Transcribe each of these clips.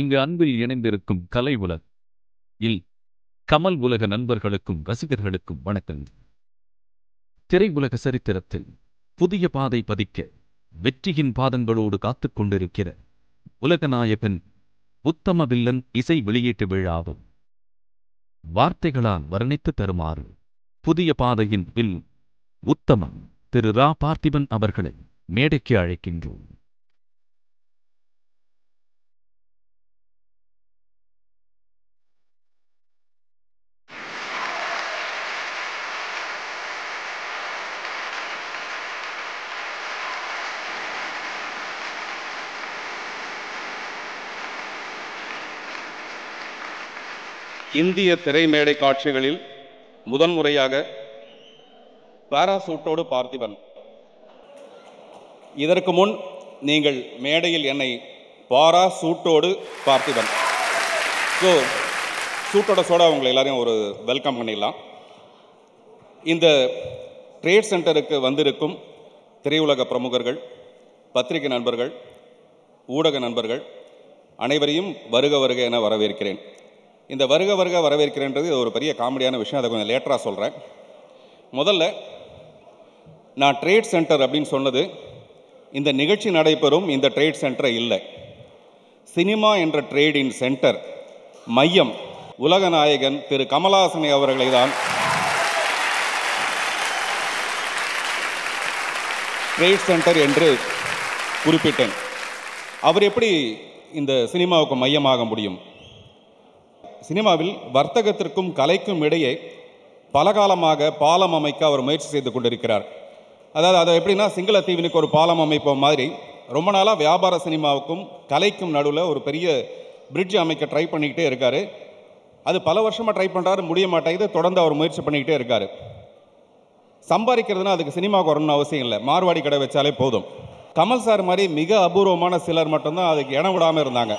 இங்கு அன்பில் இணைந்திருக்கும் கலை உலக இல் கமல் உலக நண்பர்களுக்கும் ரசிகர்களுக்கும் வணக்கம் திரையுலக சரித்திரத்தில் புதிய பாதை பதிக்க வெற்றியின் பாதங்களோடு காத்துக் கொண்டிருக்கிற உலகநாயகன் உத்தம வில்லன் இசை வெளியீட்டு விழாவும் வார்த்தைகளால் வர்ணித்து தருமாறு புதிய பாதையின் வில் உத்தமன் திரு ரா பார்த்திபன் அவர்களை மேடைக்கு அழைக்கின்றோம் இந்திய திரைமேடை காட்சிகளில் முதன்முறையாக பாராசூட்டோடு பார்த்திபன் இதற்கு முன் நீங்கள் மேடையில் என்னை பாரா சூட்டோடு பார்த்திபன் ஸோ சூட்டோட சோடா உங்களை எல்லாரையும் ஒரு வெல்கம் பண்ணிடலாம் இந்த ட்ரேட் சென்டருக்கு வந்திருக்கும் திரையுலக பிரமுகர்கள் பத்திரிகை நண்பர்கள் ஊடக நண்பர்கள் அனைவரையும் வருக வருக என வரவேற்கிறேன் இந்த வருக வருக வரவேற்கிறேன்றது இது ஒரு பெரிய காமெடியான விஷயம் அதை கொஞ்சம் லேட்டராக சொல்கிறேன் முதல்ல நான் ட்ரேட் சென்டர் அப்படின்னு சொன்னது இந்த நிகழ்ச்சி நடைபெறும் இந்த ட்ரேட் சென்டர் இல்லை சினிமா என்ற ட்ரேடின் சென்டர் மையம் உலக நாயகன் திரு கமலஹாசனை அவர்களை தான் ட்ரேட் சென்டர் என்று குறிப்பிட்டேன் அவர் எப்படி இந்த சினிமாவுக்கு மையமாக முடியும் சினிமாவில் வர்த்தகத்திற்கும் கலைக்கும் இடையே பலகாலமாக பாலம் அமைக்க அவர் முயற்சி செய்து கொண்டிருக்கிறார் அதாவது அதை எப்படின்னா சிங்கள தீவினுக்கு ஒரு பாலம் அமைப்போம் மாதிரி ரொம்ப நாளாக வியாபார சினிமாவுக்கும் கலைக்கும் நடுவில் ஒரு பெரிய பிரிட்ஜ் அமைக்க ட்ரை பண்ணிக்கிட்டே இருக்கார் அது பல வருஷமாக ட்ரை பண்ணுறாரு முடிய மாட்டேங்குது தொடர்ந்து அவர் முயற்சி பண்ணிக்கிட்டே இருக்கார் சம்பாதிக்கிறதுனா அதுக்கு சினிமாவுக்கு வரணும்னு அவசியம் இல்லை மார்வாடி கடை வச்சாலே போதும் கமல் சார் மாதிரி மிக அபூர்வமான சிலர் மட்டும்தான் அதுக்கு இடம் விடாமல் இருந்தாங்க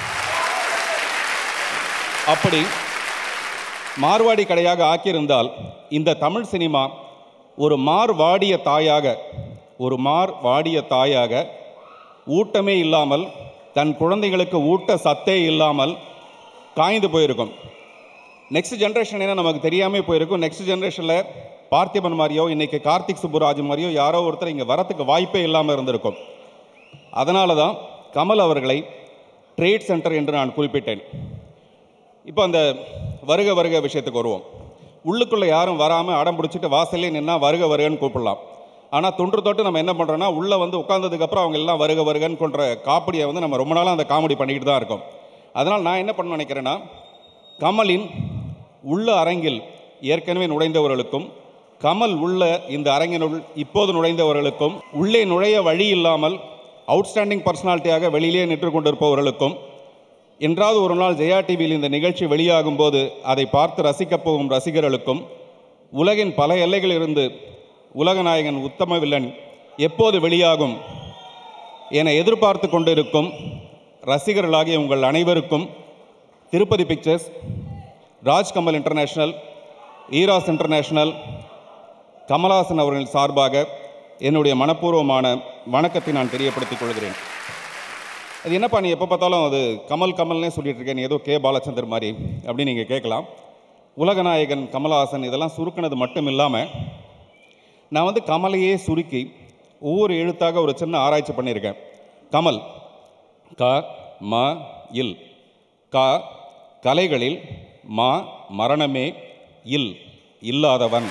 அப்படி மார்வாடி கடையாக ஆக்கியிருந்தால் இந்த தமிழ் சினிமா ஒரு மார் வாடிய தாயாக ஒரு மார் வாடிய தாயாக ஊட்டமே இல்லாமல் தன் குழந்தைகளுக்கு ஊட்ட சத்தே இல்லாமல் காய்ந்து போயிருக்கும் நெக்ஸ்ட் ஜென்ரேஷன் என்ன நமக்கு தெரியாமல் போயிருக்கும் நெக்ஸ்ட் ஜென்ரேஷனில் பார்த்திபன் மாதிரியோ இன்றைக்கி கார்த்திக் சுப்புராஜ் மாதிரியோ யாரோ ஒருத்தர் இங்கே வரத்துக்கு வாய்ப்பே இல்லாமல் இருந்திருக்கும் அதனால தான் கமல் அவர்களை ட்ரேட் சென்டர் என்று நான் குறிப்பிட்டேன் இப்போ அந்த வருக வருக விஷயத்துக்கு வருவோம் உள்ளுக்குள்ளே யாரும் வராமல் அடம் பிடிச்சிட்டு வாசல்லே நின்னா வருக வருகன்னு கூப்பிடலாம் ஆனால் தொன்று தொட்டு நம்ம என்ன பண்ணுறோன்னா உள்ளே வந்து உட்காந்ததுக்கப்புறம் அவங்க எல்லாம் வருக வருகன்னு கொன்ற காமெடியை வந்து நம்ம ரொம்ப நாளாக அந்த காமெடி பண்ணிக்கிட்டு தான் இருக்கோம் அதனால் நான் என்ன பண்ண நினைக்கிறேன்னா கமலின் உள்ள அரங்கில் ஏற்கனவே நுழைந்தவர்களுக்கும் கமல் உள்ள இந்த அரங்கினுள் இப்போது நுழைந்தவர்களுக்கும் உள்ளே நுழைய வழி இல்லாமல் அவுட்ஸ்டாண்டிங் பர்சனாலிட்டியாக வெளியிலே நின்று கொண்டிருப்பவர்களுக்கும் என்றாவது ஒரு நாள் ஜெயா டிவியில் இந்த நிகழ்ச்சி வெளியாகும் போது அதை பார்த்து ரசிக்கப் போகும் ரசிகர்களுக்கும் உலகின் பல எல்லைகளிலிருந்து உலகநாயகன் உத்தம வில்லன் எப்போது வெளியாகும் என எதிர்பார்த்து கொண்டிருக்கும் ரசிகர்களாகிய உங்கள் அனைவருக்கும் Tirupathi pictures Rajkamal international Eros international Kamal Haasan அவர்கள் சார்பாக என்னுடைய மனப்பூர்வமான வணக்கத்தை நான் தெரியப்படுத்திக் கொள்கிறேன் அது என்னப்பா நீ எப்போ பார்த்தாலும் அது கமல் கமல்னே சொல்லிட்டு இருக்கேன் நீ ஏதோ கே பாலச்சந்தர் மாதிரி அப்படின்னு நீங்கள் கேட்கலாம் உலகநாயகன் கமலஹாசன் இதெல்லாம் சுருக்கினது மட்டும் இல்லாமல் நான் வந்து கமலையே சுருக்கி ஒவ்வொரு எழுத்தாக ஒரு சின்ன ஆராய்ச்சி பண்ணியிருக்கேன் கமல் க ம இல் க கலைகளில் மா மரணமே இல் இல்லாதவன்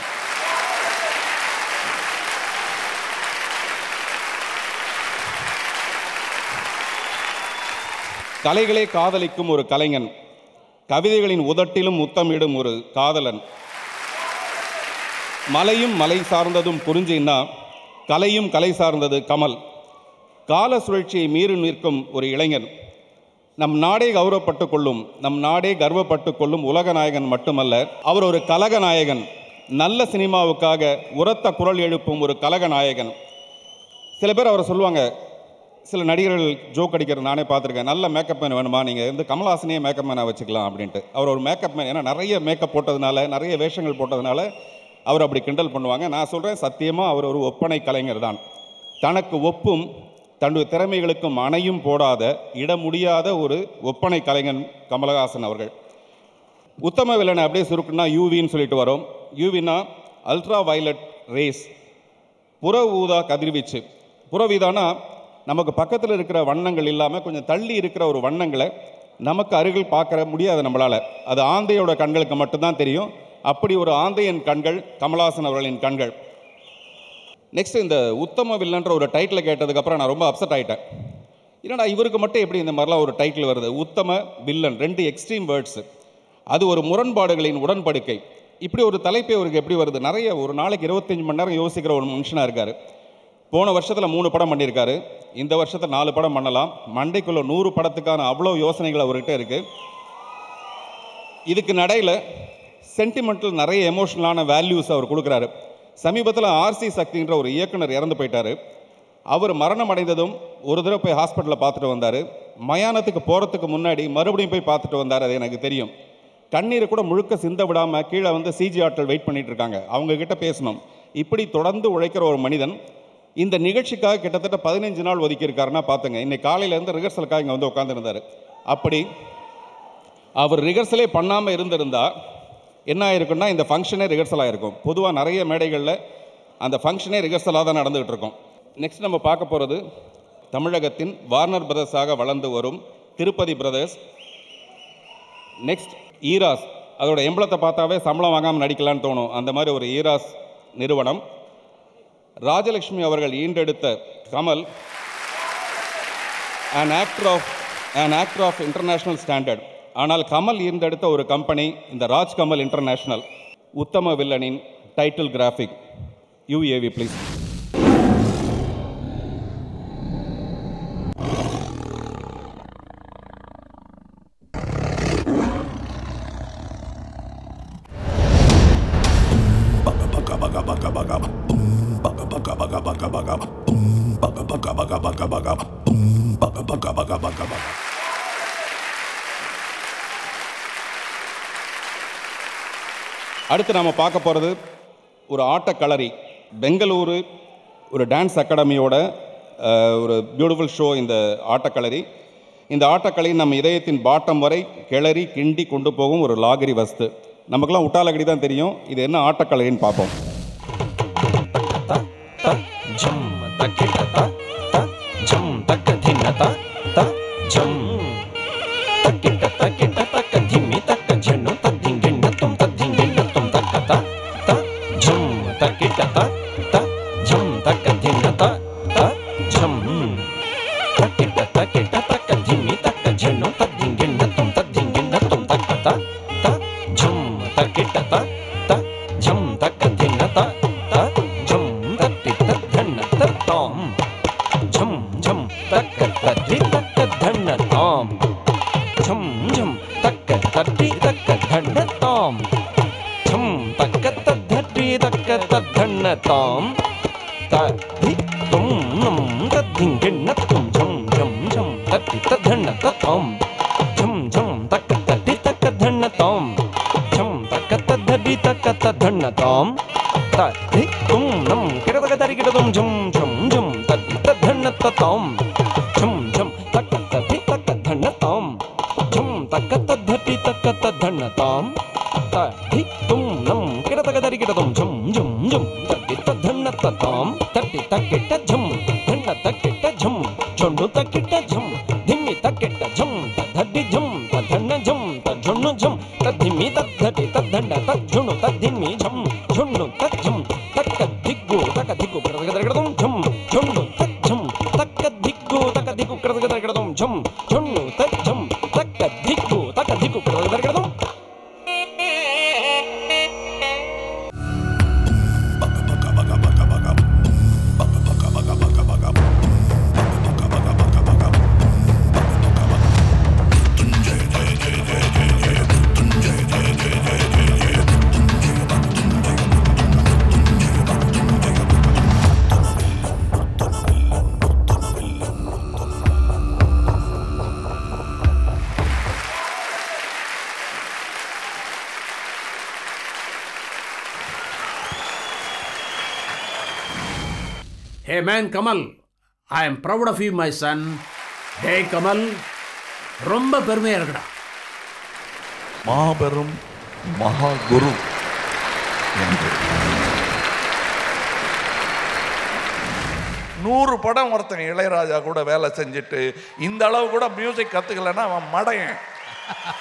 கலைகளை காதலிக்கும் ஒரு கலைஞன் கவிதைகளின் உதட்டிலும் முத்தமிடும் ஒரு காதலன் மலையும் மலை சார்ந்ததும் குறிஞ்சின்னா கலையும் கலை சார்ந்தது கமல் கால சுழற்சியை மீறி நிற்கும் ஒரு இளைஞன் நம் நாடே கௌரவப்பட்டு கொள்ளும் நம் நாடே கர்வப்பட்டு கொள்ளும் உலக நாயகன் மட்டுமல்ல அவர் ஒரு கலக நாயகன் நல்ல சினிமாவுக்காக உரத்த குரல் எழுப்பும் ஒரு கலக நாயகன் சில பேர் அவரை சொல்லுவாங்க சில நடிகர்கள் ஜோக் அடிக்கிற நானே பார்த்துருக்கேன் நல்ல மேக்கப் மேன் வேணுமா நீங்கள் வந்து கமல்ஹாசனையே மேக்கப் மேனாக வச்சுக்கலாம் அப்படின்ட்டு அவர் ஒரு மேக்கப் மேன் ஏன்னா நிறைய மேக்கப் போட்டதுனால நிறைய வேஷங்கள் போட்டதுனால அவர் அப்படி கிண்டல் பண்ணுவாங்க நான் சொல்கிறேன் சத்தியமாக அவர் ஒரு ஒப்பனை கலைஞர் தான் தனக்கு ஒப்பும் தன்னுடைய திறமைகளுக்கும் அணையும் போடாத இட முடியாத ஒரு ஒப்பனை கலைஞன் கமலஹாசன் அவர்கள் உத்தம வில்லனை அப்படியே சுருக்குன்னா யூவின்னு சொல்லிட்டு வரோம் யூவினா அல்ட்ரா வயலட் ரேஸ் புற ஊதா கதிர்வீச்சு புறவீதானா நமக்கு பக்கத்தில் இருக்கிற வண்ணங்கள் இல்லாமல் கொஞ்சம் தள்ளி இருக்கிற ஒரு வண்ணங்களை நமக்கு அருகில் பார்க்கற முடியாது நம்மளால் அது ஆந்தையோட கண்களுக்கு மட்டும்தான் தெரியும் அப்படி ஒரு ஆந்தையின் கண்கள் கமலஹாசன் அவர்களின் கண்கள் நெக்ஸ்ட் இந்த உத்தம வில்லன்ற ஒரு டைட்டில் கேட்டதுக்கப்புறம் நான் ரொம்ப அப்செட் ஆகிட்டேன் என்னடா இவருக்கு மட்டும் எப்படி இந்த மாதிரிலாம் ஒரு டைட்டில் வருது உத்தம வில்லன் ரெண்டு எக்ஸ்ட்ரீம் வேர்ட்ஸு அது ஒரு முரண்பாடுகளின் உடன்படிக்கை இப்படி ஒரு தலைப்பு இவருக்கு எப்படி வருது நிறைய ஒரு நாளைக்கு இருபத்தஞ்சு மணி நேரம் யோசிக்கிற ஒரு மனுஷனாக இருக்கார் போன வருஷத்தில் மூணு படம் பண்ணியிருக்காரு இந்த வருஷத்தில் நாலு படம் பண்ணலாம் மண்டைக்குள்ள நூறு படத்துக்கான அவ்வளோ யோசனைகள் அவர்கிட்ட இருக்குது இதுக்கு நடையில் சென்டிமெண்டல் நிறைய எமோஷனலான வேல்யூஸ் அவர் கொடுக்குறாரு சமீபத்தில் ஆர்சி சக்தின்ற ஒரு இயக்குனர் இறந்து போயிட்டார் அவர் மரணம் அடைந்ததும் ஒரு தடவை போய் ஹாஸ்பிட்டலில் பார்த்துட்டு வந்தார் மயானத்துக்கு போகிறதுக்கு முன்னாடி மறுபடியும் போய் பார்த்துட்டு வந்தார் அது எனக்கு தெரியும் கண்ணீரை கூட முழுக்க சிந்த விடாமல் கீழே வந்து சிஜி ஆட்கள் வெயிட் பண்ணிட்டு இருக்காங்க அவங்க கிட்ட பேசணும் இப்படி தொடர்ந்து உழைக்கிற ஒரு மனிதன் இந்த நிகழ்ச்சிக்காக கிட்டத்தட்ட பதினஞ்சு நாள் ஒதுக்கியிருக்காருன்னா பார்த்துங்க இன்னைக்கு காலையிலேருந்து ரிஹர்சலுக்காக இங்கே வந்து உட்காந்துருந்தார் அப்படி அவர் ரிஹர்சலே பண்ணாமல் இருந்திருந்தா என்ன ஆயிருக்குன்னா இந்த ஃபங்க்ஷனே ரிஹர்சலாக இருக்கும் பொதுவாக நிறைய மேடைகளில் அந்த ஃபங்க்ஷனே ரிஹர்சலாக தான் நடந்துகிட்டு இருக்கும் நெக்ஸ்ட் நம்ம பார்க்க போகிறது தமிழகத்தின் வார்னர் பிரதர்ஸாக வளர்ந்து வரும் திருப்பதி பிரதர்ஸ் நெக்ஸ்ட் ஈராஸ் அதோட எம்பளத்தை பார்த்தாவே சம்பளம் வாங்காமல் நடிக்கலான்னு தோணும் அந்த மாதிரி ஒரு ஈராஸ் நிறுவனம் ராஜலட்சுமி அவர்கள் ஈண்டெடுத்த Kamal an actor of an actor of international standard ஆனால் கமல் ஈர்ந்தெடுத்த ஒரு கம்பெனி இந்த ராஜ் கமல் இன்டர்நேஷனல் உத்தம வில்லனின் டைட்டில் கிராஃபிக் யூஏவி ப்ளீஸ் அடுத்து நாம் பார்க்க போகிறது ஒரு ஆட்டக்களரி பெங்களூரு ஒரு டான்ஸ் அகாடமியோட அஹ், ஒரு பியூட்டிஃபுல் ஷோ இந்த ஆட்டக்களரி இந்த ஆட்டக்கலை நம்ம இதயத்தின் பாட்டம் வரை கிளறி கிண்டி கொண்டு போகும் ஒரு லாகிரி வஸ்து நமக்கெல்லாம் உட்டாலகடி தான் தெரியும் இது என்ன ஆட்டக்கலைன்னு பார்ப்போம் ta jum ta kita ta ta jum ta ka dhinna ta ta jum ta kita ta kita ta ka dhimmi ta ka jhanu ta dhinginna tum ta dhinginna tum ta ka ta ta jum ta kita ta ta jum ta ka dhinna ta ta jum ta kita ta kita ta ka dhimmi ta ka jhanu ta dhinginna tum ta dhinginna tum ta ka ta ta jum ta kita ta ta jum ta ka dhinna ta ta jum ta kita dhanna ta tom jum jum ta ka ta di ta ka dhanna tom jum jum ta ka ta di ta ka dhanna tom jum ta ka ta dha di ta ka ta dhanna tom ta di tum num ta ding din na tum jum jum jum ta di ta dhanna ta tom jum jum ta ka ta di ta ka dhanna tom jum ta ka ta dha di ta ka ta dhanna tom ta di tum num kira ta ka ta ri kira tum jum jum jum ta di ta dhanna ta tom jum jum ta ka ta di ta ka dhanna tom jum ta ka ta dha di ta ka ta dhanna tom ta di tum num kira ta ka ta ri kira tum jum jum jum ta di ta dhanna ta tom ta di ta ki ta jum dhanna ta ki ta jum chondu ta ki ta jum dhimmi ta ki ta jum ta dha di jum ta dhanna jum ta jhunnu jum ta dhimmi ta dha di ta dhanna ta jhunnu ta dhimmi jum jhunnu ta jum ta ka diggu ta ka diggu kira ta ka tum jum jhunnu ta jum ta ka diggu ta ka diggu kira ta ka tum jum jhunnu ta jum ta ka diggu ta ka diggu kira ta ka tum Hey man, Kamal, I am proud of you my son டே கமல் ரொம்ப பெருமையா இருக்குடா மாபெரும் மகா குரு என்று நூறு படம் ஒருத்தன் இளையராஜா கூட வேலை செஞ்சுட்டு இந்த அளவு கூட மியூசிக் கத்துக்கலைன்னா அவன் மடையன்